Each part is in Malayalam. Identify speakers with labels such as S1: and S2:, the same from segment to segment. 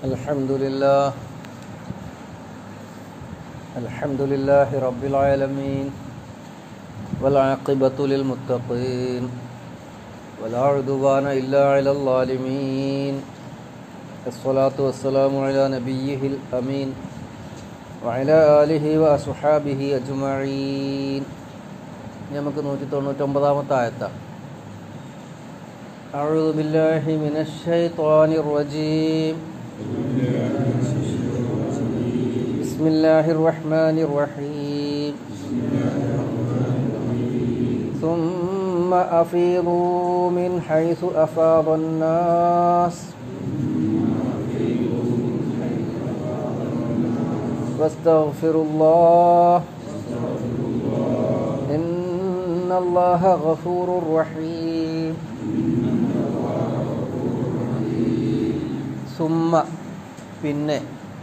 S1: الحمد لله الحمد لله رب العالمين والعاقبة للمتقين ولا عدوان إلا على الظالمين الصلاة والسلام على نبيه الأمين وعلى آله وأصحابه أجمعين നമുക്ക് നൂറ്റി തൊണ്ണൂറ്റൊമ്പതാമത്തെ ആയത്താണ് أعوذ بالله من الشيطان الرجيم بسم الله الرحمن الرحيم ثم أفيضوا من حيث أفاض الناس واستغفروا الله إن الله غفور رحيم സുമ്മ പിന്നെ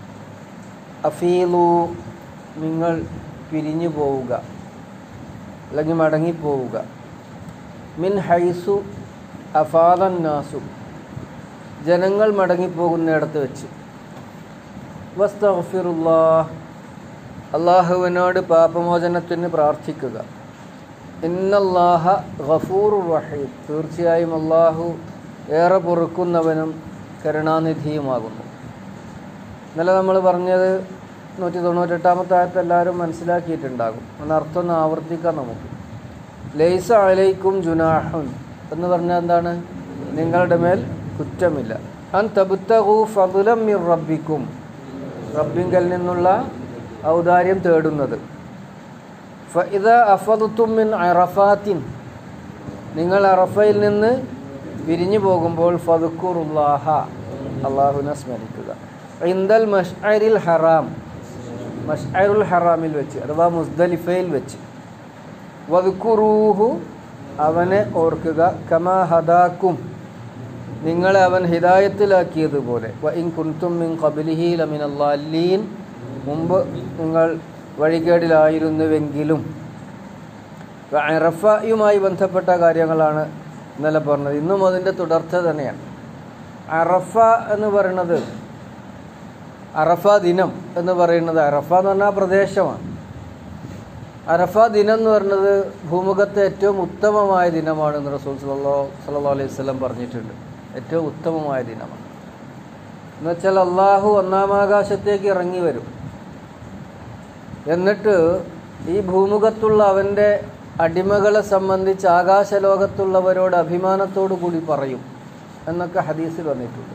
S1: അഫീലു നിങ്ങൾ പിരിഞ്ഞു പോവുക അല്ലെങ്കിൽ മടങ്ങിപ്പോവുക മിൻ ഹൈസു അഫാദൻ നാസു ജനങ്ങൾ മടങ്ങിപ്പോകുന്നിടത്ത് വെച്ച് വസ്തഫിറുല്ലാ അള്ളാഹുവിനോട് പാപമോചനത്തിന് പ്രാർത്ഥിക്കുക ഇന്നല്ലാഹ ഗഫൂർ റഹീം തീർച്ചയായും അള്ളാഹു ഏറെ പൊറുക്കുന്നവനും കരുണാനിധിയുമാകുന്നു ഇന്നലെ നമ്മൾ പറഞ്ഞത് നൂറ്റി തൊണ്ണൂറ്റെട്ടാമത്തെ ആയത്ത് എല്ലാവരും മനസ്സിലാക്കിയിട്ടുണ്ടാകും എന്നർത്ഥം ഒന്ന് ആവർത്തിക്കാം നമുക്ക് ലൈസ അലൈക്കും ജുനാഹുൻ എന്ന് പറഞ്ഞാൽ എന്താണ് നിങ്ങളുടെ മേൽ കുറ്റമില്ല അൻ തബുത്തഹു ഫതുലം മിർ റബ്ബിക്കും റബ്ബിങ്കൽ നിന്നുള്ള ഔദാര്യം തേടുന്നത് ഫഇദ അഫദുത്തും മിൻ അറഫാത്തിൻ നിങ്ങൾ അറഫയിൽ നിന്ന് പിരിഞ്ഞു പോകുമ്പോൾ ഫതുക്കുറുല്ലാഹ അള്ളാഹുവിനെ സ്മരിക്കുക ഇന്ദൽ മഷ്അരിൽ ഹറാം മഷ്അരുൽ ഹറാമിൽ വെച്ച് അഥവാ മുസ്ദലിഫയിൽ വെച്ച് വതുക്കുറൂഹു അവനെ ഓർക്കുക കമാ ഹദാക്കും നിങ്ങളെ അവൻ ഹിദായത്തിലാക്കിയതുപോലെ വ ഇൻ കുൻതും മിൻ ഖബലിഹി ലമിൻ അല്ലാലീൻ മുമ്പ് നിങ്ങൾ വഴികേടിലായിരുന്നുവെങ്കിലും അറഫയുമായി ബന്ധപ്പെട്ട കാര്യങ്ങളാണ് ഇന്നലെ പറഞ്ഞത് ഇന്നും അതിൻ്റെ തുടർച്ച തന്നെയാണ് അറഫ എന്ന് പറയുന്നത് അറഫ ദിനം എന്ന് പറയുന്നത് അറഫ എന്ന് പറഞ്ഞാൽ പ്രദേശമാണ് അറഫ ദിനം എന്ന് പറയുന്നത് ഭൂമുഖത്തെ ഏറ്റവും ഉത്തമമായ ദിനമാണ് എന്ന് റസൂൽ സല്ലാ സല്ലാ അലൈഹി സ്വലം പറഞ്ഞിട്ടുണ്ട് ഏറ്റവും ഉത്തമമായ ദിനമാണ് എന്നുവെച്ചാൽ അള്ളാഹു ഒന്നാമാകാശത്തേക്ക് ഇറങ്ങി വരും എന്നിട്ട് ഈ ഭൂമുഖത്തുള്ള അവൻ്റെ അടിമകളെ സംബന്ധിച്ച് ആകാശലോകത്തുള്ളവരോട് അഭിമാനത്തോടു കൂടി പറയും എന്നൊക്കെ ഹദീസിൽ വന്നിട്ടുണ്ട്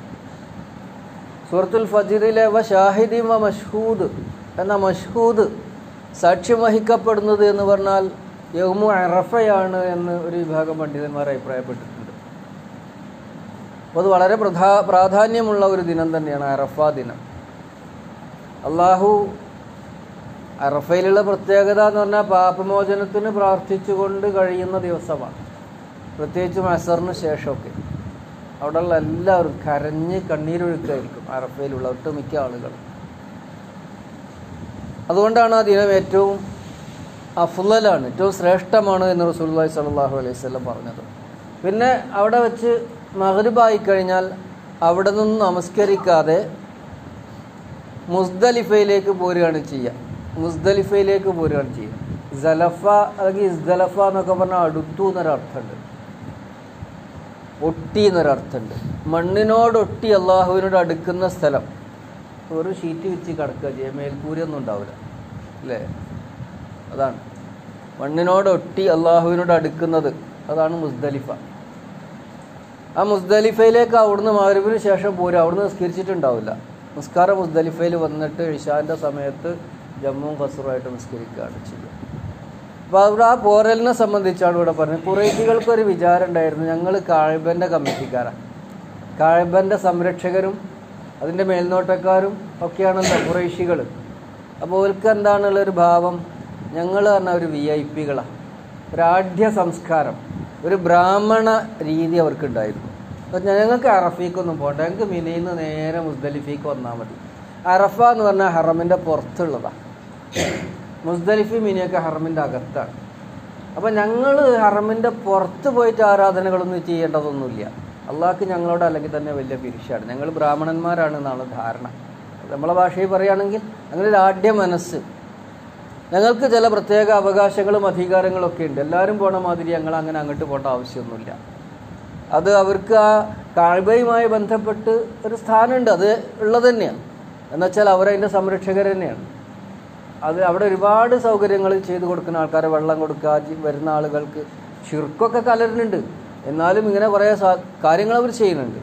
S1: സൂറത്തുൽ ഫജിറിലെ വ ഷാഹിദി വ മഷ്ഹൂദ് എന്ന മഷ്ഹൂദ് സാക്ഷ്യം വഹിക്കപ്പെടുന്നത് എന്ന് പറഞ്ഞാൽ യൗമു അറഫയാണ് എന്ന് ഒരു വിഭാഗം പണ്ഡിതന്മാർ അഭിപ്രായപ്പെട്ടിട്ടുണ്ട് അപ്പോൾ അത് വളരെ പ്രധാ പ്രാധാന്യമുള്ള ഒരു ദിനം തന്നെയാണ് അറഫ ദിനം അള്ളാഹു അറഫയിലുള്ള പ്രത്യേകത എന്ന് പറഞ്ഞാൽ പാപമോചനത്തിന് പ്രാർത്ഥിച്ചുകൊണ്ട് കഴിയുന്ന ദിവസമാണ് പ്രത്യേകിച്ചും അസറിന് ശേഷമൊക്കെ അവിടെയുള്ള എല്ലാവരും കരഞ്ഞ് കണ്ണീരൊഴുക്കായിരിക്കും അറഫയിലുള്ള ഒട്ടുമിക്ക ആളുകൾ അതുകൊണ്ടാണ് ആ ദിനം ഏറ്റവും അഫുലലാണ് ഏറ്റവും ശ്രേഷ്ഠമാണ് എന്ന് റസൂല്ലായി സലാഹു അലൈഹി സ്വലം പറഞ്ഞത് പിന്നെ അവിടെ വെച്ച് മഹരിബായി കഴിഞ്ഞാൽ അവിടെ നിന്ന് നമസ്കരിക്കാതെ മുസ്ദലിഫയിലേക്ക് പോരുകയാണ് ചെയ്യുക മുസ്ദലിഫയിലേക്ക് പോരുകയാണ് ചെയ്യുക ജലഫ അല്ലെങ്കിൽ ഇസ്ദലഫ എന്നൊക്കെ പറഞ്ഞാൽ അടുത്തു എന്നൊരർത്ഥമുണ്ട് ഒട്ടി എന്നൊരർത്ഥമുണ്ട് മണ്ണിനോടൊട്ടി അള്ളാഹുവിനോട് അടുക്കുന്ന സ്ഥലം ഒരു ഷീറ്റ് വെച്ച് കിടക്കുക ചെയ്യുക മേൽക്കൂരൊന്നും ഉണ്ടാവില്ല അല്ലേ അതാണ് മണ്ണിനോടൊട്ടി അള്ളാഹുവിനോട് അടുക്കുന്നത് അതാണ് മുസ്ദലിഫ ആ മുസ്ദലിഫയിലേക്ക് അവിടുന്ന് മാരുവിന് ശേഷം പോരും അവിടുന്ന് നിസ്കരിച്ചിട്ടുണ്ടാവില്ല നിസ്കാരം മുസ്ദലിഫയിൽ വന്നിട്ട് ഇഷാന്റെ സമയത്ത് ജമ്മുവും കസറുമായിട്ട് നിസ്കരിക്കുകയാണ് ചെയ്യുക അപ്പോൾ അവിടെ ആ പോരലിനെ സംബന്ധിച്ചാണ് ഇവിടെ പറഞ്ഞത് കുറേശികൾക്ക് ഒരു വിചാരം ഉണ്ടായിരുന്നു ഞങ്ങൾ കാഴ്ബൻ്റെ കമ്മിറ്റിക്കാരാണ് കാഴ്ബൻ്റെ സംരക്ഷകരും അതിൻ്റെ മേൽനോട്ടക്കാരും ഒക്കെയാണല്ലോ കുറേശികൾ അപ്പോൾ അവർക്ക് എന്താണുള്ളൊരു ഭാവം ഞങ്ങൾ പറഞ്ഞ ഒരു വി ഐ പികളാണ് ഒരു ആഢ്യ സംസ്കാരം ഒരു ബ്രാഹ്മണ രീതി അവർക്കുണ്ടായിരുന്നു അപ്പോൾ ഞങ്ങൾക്ക് അറഫീക്കൊന്നും പോകണ്ട ഞങ്ങൾക്ക് മിനയിൽ നിന്ന് നേരെ മുസ്ദലിഫീക്ക് വന്നാൽ മതി അറഫ എന്ന് പറഞ്ഞാൽ ഹറമിൻ്റെ പുറത്തുള്ളതാണ് മുസ്ദലിഫി മിനിയൊക്കെ ഹറമിൻ്റെ അകത്താണ് അപ്പം ഞങ്ങൾ ഹറമിൻ്റെ പുറത്ത് പോയിട്ട് ആരാധനകളൊന്നും ചെയ്യേണ്ടതൊന്നുമില്ല അള്ളാഹ്ക്ക് ഞങ്ങളോട് അല്ലെങ്കിൽ തന്നെ വലിയ പിരിശാണ് ഞങ്ങൾ ബ്രാഹ്മണന്മാരാണെന്നാണ് ധാരണ നമ്മളെ ഭാഷയിൽ പറയുകയാണെങ്കിൽ അങ്ങനെ ഒരു ആഢ്യ മനസ്സ് ഞങ്ങൾക്ക് ചില പ്രത്യേക അവകാശങ്ങളും അധികാരങ്ങളും ഒക്കെ ഉണ്ട് എല്ലാവരും പോണ മാതിരി ഞങ്ങൾ അങ്ങനെ അങ്ങോട്ട് പോകേണ്ട ആവശ്യമൊന്നുമില്ല അത് അവർക്ക് ആ കാഴ്ബയുമായി ബന്ധപ്പെട്ട് ഒരു സ്ഥാനമുണ്ട് അത് ഉള്ളത് തന്നെയാണ് എന്നുവെച്ചാൽ അവരതിൻ്റെ സംരക്ഷകർ തന്നെയാണ് അത് അവിടെ ഒരുപാട് സൗകര്യങ്ങൾ ചെയ്തു കൊടുക്കുന്ന ആൾക്കാരെ വെള്ളം കൊടുക്കുക ജി- വരുന്ന ആളുകൾക്ക് ഷിർക്കൊക്കെ കലരുന്നുണ്ട് എന്നാലും ഇങ്ങനെ കുറേ സാ- കാര്യങ്ങൾ അവർ ചെയ്യുന്നുണ്ട്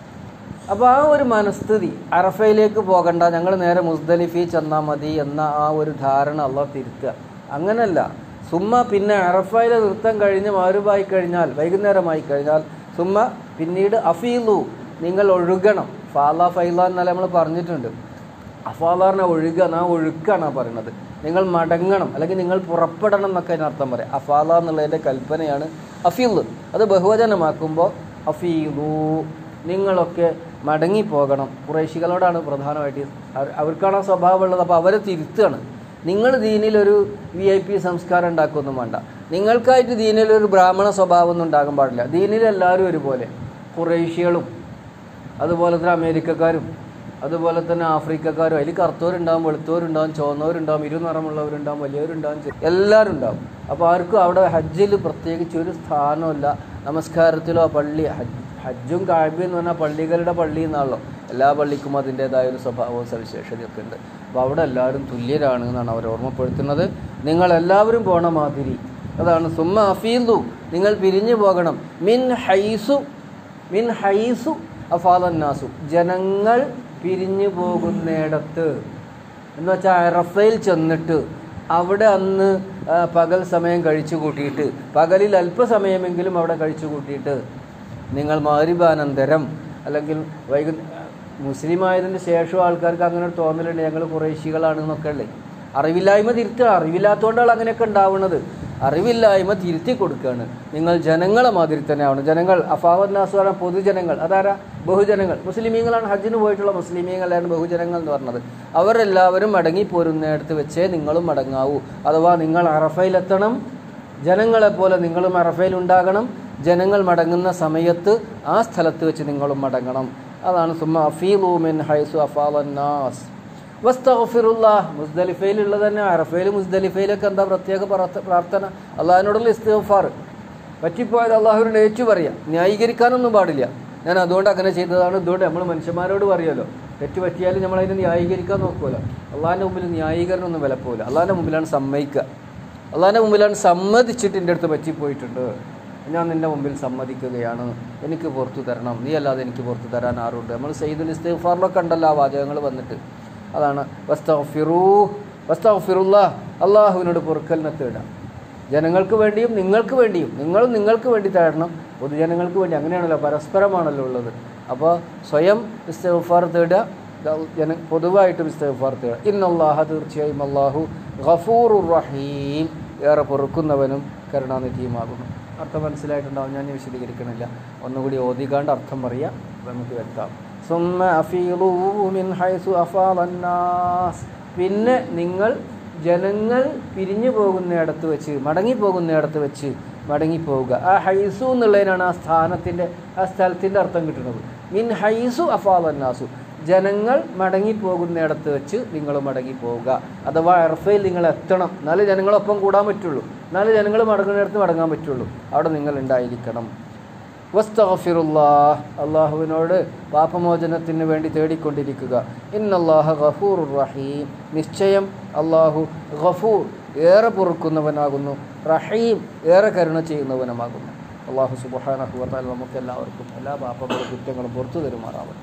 S1: അപ്പോൾ ആ ഒരു മനസ്ഥിതി അറഫയിലേക്ക് പോകണ്ട ഞങ്ങൾ നേരെ മുസ്ദലിഫി ചെന്നാൽ മതി എന്ന ആ ഒരു ധാരണ അള്ളാഹ് തിരുത്തുക അങ്ങനല്ല സുമ്മ പിന്നെ അറഫയിലെ നൃത്തം കഴിഞ്ഞ് മാരുവായി കഴിഞ്ഞാൽ വൈകുന്നേരമായി കഴിഞ്ഞാൽ സുമ്മ പിന്നീട് അഫീലു നിങ്ങൾ ഒഴുകണം ഫാല ഫൈല എന്നല്ല നമ്മൾ പറഞ്ഞിട്ടുണ്ട് അഫാലാറിനെ ഒഴുകുക ആ ഒഴുക്കാണ് പറയുന്നത് നിങ്ങൾ മടങ്ങണം അല്ലെങ്കിൽ നിങ്ങൾ പുറപ്പെടണം എന്നൊക്കെ അതിന് അർത്ഥം പറയാം അഫാല എന്നുള്ളതിൻ്റെ കൽപ്പനയാണ് അഫീൽ അത് ബഹുവചനമാക്കുമ്പോൾ അഫീലു നിങ്ങളൊക്കെ മടങ്ങിപ്പോകണം കുറേശികളോടാണ് പ്രധാനമായിട്ട് അവർ- അവർക്കാണ് ആ സ്വഭാവമുള്ളത് അപ്പോൾ അവരെ തിരുത്തുകയാണ് നിങ്ങൾ ദീനിലൊരു വി ഐ പി സംസ്കാരം ഉണ്ടാക്കുകയൊന്നും വേണ്ട നിങ്ങൾക്കായിട്ട് ദീനിലൊരു ബ്രാഹ്മണ സ്വഭാവം ഒന്നും ഉണ്ടാകാൻ പാടില്ല ദീനിൽ എല്ലാവരും ഒരുപോലെ കുറേഷ്യകളും അതുപോലെ തന്നെ അമേരിക്കക്കാരും അതുപോലെ തന്നെ ആഫ്രിക്കക്കാരും അതിൽ കറുത്തവരുണ്ടാവും വെളുത്തവരുണ്ടാവും ചുവന്നവരുണ്ടാവും ഇരുനിറമുള്ളവരുണ്ടാവും വലിയവരുണ്ടാവും ചെറിയ- എല്ലാവരും ഉണ്ടാവും അപ്പോൾ ആർക്കും അവിടെ ഹജ്ജിൽ പ്രത്യേകിച്ച് ഒരു സ്ഥാനമില്ല നമസ്കാരത്തിലോ പള്ളി ഹജ്ജ് ഹജ്ജും കാഴ്ബയും എന്ന് പറഞ്ഞാൽ പള്ളികളുടെ പള്ളി എന്നാണല്ലോ എല്ലാ പള്ളിക്കും അതിൻ്റേതായ ഒരു സ്വഭാവവും സവിശേഷതയൊക്കെ ഉണ്ട് അപ്പോൾ അവിടെ എല്ലാവരും തുല്യരാണ് എന്നാണ് അവർ ഓർമ്മപ്പെടുത്തുന്നത് നിങ്ങൾ എല്ലാവരും പോണ മാതിരി അതാണ് സുമ്മ അഫീലു നിങ്ങൾ പിരിഞ്ഞു പോകണം മിൻ ഹൈസു മിൻ ഹൈസു അഫാലന്നാസു ജനങ്ങൾ പിരിഞ്ഞു പോകുന്നിടത്ത് എന്ന് വെച്ചാൽ അറഫയിൽ ചെന്നിട്ട് അവിടെ അന്ന് ആ, പകൽ സമയം കഴിച്ചു കൂട്ടിയിട്ട് പകലിൽ അല്പസമയമെങ്കിലും അവിടെ കഴിച്ചു കൂട്ടിയിട്ട് നിങ്ങൾ മാരിബാനന്തരം അല്ലെങ്കിൽ വൈകു മുസ്ലിം ആയതിന് ശേഷം ആൾക്കാർക്ക് അങ്ങനെ ഒരു തോന്നലുണ്ട് ഞങ്ങൾ കുറേശികളാണ് എന്നൊക്കെ അല്ലേ അറിവില്ലായ്മ തിരുത്തുക അറിവില്ലാത്തതുകൊണ്ടാണ് അങ്ങനെയൊക്കെ ഉണ്ടാവുന്നത് അറിവില്ലായ്മ തിരുത്തി കൊടുക്കുകയാണ് നിങ്ങൾ ജനങ്ങളെ മാതിരി തന്നെയാണ് ജനങ്ങൾ അഫാവന്നാസ് പറഞ്ഞ പൊതുജനങ്ങൾ അതാരാ ബഹുജനങ്ങൾ മുസ്ലിമീങ്ങളാണ് ഹജ്ജിന് പോയിട്ടുള്ള മുസ്ലിമീങ്ങളാണ് ബഹുജനങ്ങൾ എന്ന് പറഞ്ഞത് അവരെല്ലാവരും മടങ്ങിപ്പോരുന്നിടത്ത് വെച്ചേ നിങ്ങളും മടങ്ങാവൂ അഥവാ നിങ്ങൾ അറഫയിലെത്തണം ജനങ്ങളെപ്പോലെ നിങ്ങളും അറഫയിൽ ഉണ്ടാകണം ജനങ്ങൾ മടങ്ങുന്ന സമയത്ത് ആ സ്ഥലത്ത് വെച്ച് നിങ്ങളും മടങ്ങണം അതാണ് സുമ്മ അഫീലു മിൻ ഹൈസു അഫാലന്നാസ് വസ്തഗ്ഫിറുല്ലാ മുസ്ദലിഫയിലുള്ളത് തന്നെ അറഫയിൽ മുസ്ദലിഫയിലൊക്കെ എന്താ പ്രത്യേക പ്രാർത്ഥ- പ്രാർത്ഥന അള്ളാഹിനോടുള്ള ഇസ്തിഗ്ഫാർ പറ്റിപ്പോയത് അള്ളാഹുവിനോട് ഏറ്റു പറയാം ന്യായീകരിക്കാനൊന്നും പാടില്ല ഞാൻ അതുകൊണ്ട് അങ്ങനെ ചെയ്തതാണ് ഇതുകൊണ്ട് നമ്മൾ മനുഷ്യന്മാരോട് പറയുമല്ലോ തെറ്റ് പറ്റിയാലും നമ്മൾ അതിനെ ന്യായീകരിക്കാൻ നോക്കുമല്ലോ അള്ളാഹിൻ്റെ മുമ്പിൽ ന്യായീകരണമൊന്നും വിലപ്പോവില്ല അള്ളാഹിൻ്റെ മുമ്പിലാണ് സമ്മതിക്കുക അള്ളാഹിൻ്റെ മുമ്പിലാണ് സമ്മതിച്ചിട്ട് എൻ്റെ അടുത്ത് പറ്റിപ്പോയിട്ടുണ്ട് ഞാൻ നിൻ്റെ മുമ്പിൽ സമ്മതിക്കുകയാണ് എനിക്ക് പുറത്തു തരണം നീ അല്ലാതെ എനിക്ക് പുറത്തു തരാൻ ആരുണ്ട് നമ്മൾ സെയ്ദുൽ ഇസ്തിഗ്ഫാറിലൊക്കെ ഉണ്ടല്ലോ ആ വാചകങ്ങൾ വന്നിട്ട് അതാണ് വസ്തഗ്ഫിറൂ വസ്തഗ്ഫിറുല്ലാ അള്ളാഹുവിനോട് പൊറുക്കലിനെ തേടാം ജനങ്ങൾക്ക് വേണ്ടിയും നിങ്ങൾക്ക് വേണ്ടിയും നിങ്ങളും നിങ്ങൾക്ക് വേണ്ടി തേടണം പൊതുജനങ്ങൾക്ക് വേണ്ടി അങ്ങനെയാണല്ലോ പരസ്പരമാണല്ലോ ഉള്ളത് അപ്പോൾ സ്വയം ഇസ്തിഗ്ഫാർ തേടുക ഗ- ജന പൊതുവായിട്ടും ഇസ്തിഗ്ഫാർ തേടുക ഇന്നല്ലാഹ തീർച്ചയായും അള്ളാഹു ഗഫൂറുർ റഹീം ഏറെ പൊറുക്കുന്നവനും കരുണാനിധിയുമാകുന്നു അർത്ഥം മനസ്സിലായിട്ടുണ്ടാവും ഞാൻ ഇനി വിശദീകരിക്കണില്ല ഒന്നുകൂടി ഓതികാണ്ട് അർത്ഥം പറയാം അപ്പോൾ നമുക്ക് വ്യക്തം സുമ്മ അഫീലൂ മിൻ ഹൈസു അഫാലന്നാസ് പിന്നെ നിങ്ങൾ ജനങ്ങൾ പിരിഞ്ഞു പോകുന്നിടത്ത് വെച്ച് മടങ്ങിപ്പോകുന്നിടത്ത് വെച്ച് മടങ്ങിപ്പോവുക ആ ഹൈസു എന്നുള്ളതിനാണ് ആ സ്ഥാനത്തിൻ്റെ ആ സ്ഥലത്തിൻ്റെ അർത്ഥം കിട്ടുന്നത് മിൻ ഹൈസു അഫാലന്നാസു ജനങ്ങൾ മടങ്ങിപ്പോകുന്നിടത്ത് വെച്ച് നിങ്ങൾ മടങ്ങിപ്പോവുക അഥവാ എർഫയിൽ നിങ്ങൾ എത്തണം എന്നാലേ ജനങ്ങളൊപ്പം കൂടാൻ പറ്റുള്ളൂ എന്നാലേ ജനങ്ങൾ മടങ്ങുന്നിടത്ത് മടങ്ങാൻ പറ്റുള്ളൂ അവിടെ നിങ്ങൾ ഉണ്ടായിരിക്കണം വസ്തഗ്ഫിറുല്ലാ അള്ളാഹുവിനോട് പാപമോചനത്തിന് വേണ്ടി തേടിക്കൊണ്ടിരിക്കുക ഇന്നല്ലാഹ ഗഫൂർ റഹീം നിശ്ചയം അള്ളാഹു ഗഫൂർ ഏറെ പൊറുക്കുന്നവനാകുന്നു റഹീം ഏറെ കരുണ ചെയ്യുന്നവനുമാകുന്നു അള്ളാഹു സുബാനഹുവത്താൽ നമുക്ക് എല്ലാവർക്കും എല്ലാ പാപങ്ങളും കുറ്റങ്ങളും പുറത്തു തരുമാറാവട്ടെ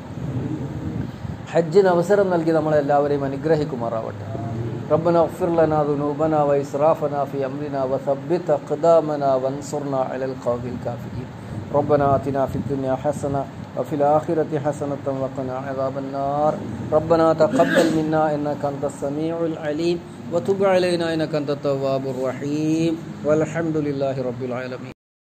S1: ഹജ്ജിന് അവസരം നൽകി നമ്മളെല്ലാവരെയും അനുഗ്രഹിക്കുമാറാവട്ടെ ربنا اغفر لنا ذنوبنا وإسرافنا في أمرنا وثبت أقدامنا وانصرنا على القوم الكافرين ربنا آتنا في الدنيا حسنة وفي الآخرة حسنة وقنا عذاب النار ربنا تقبل منا إنك أنت السميع العليم وتب علينا إنك أنت التواب الرحيم والحمد لله رب العالمين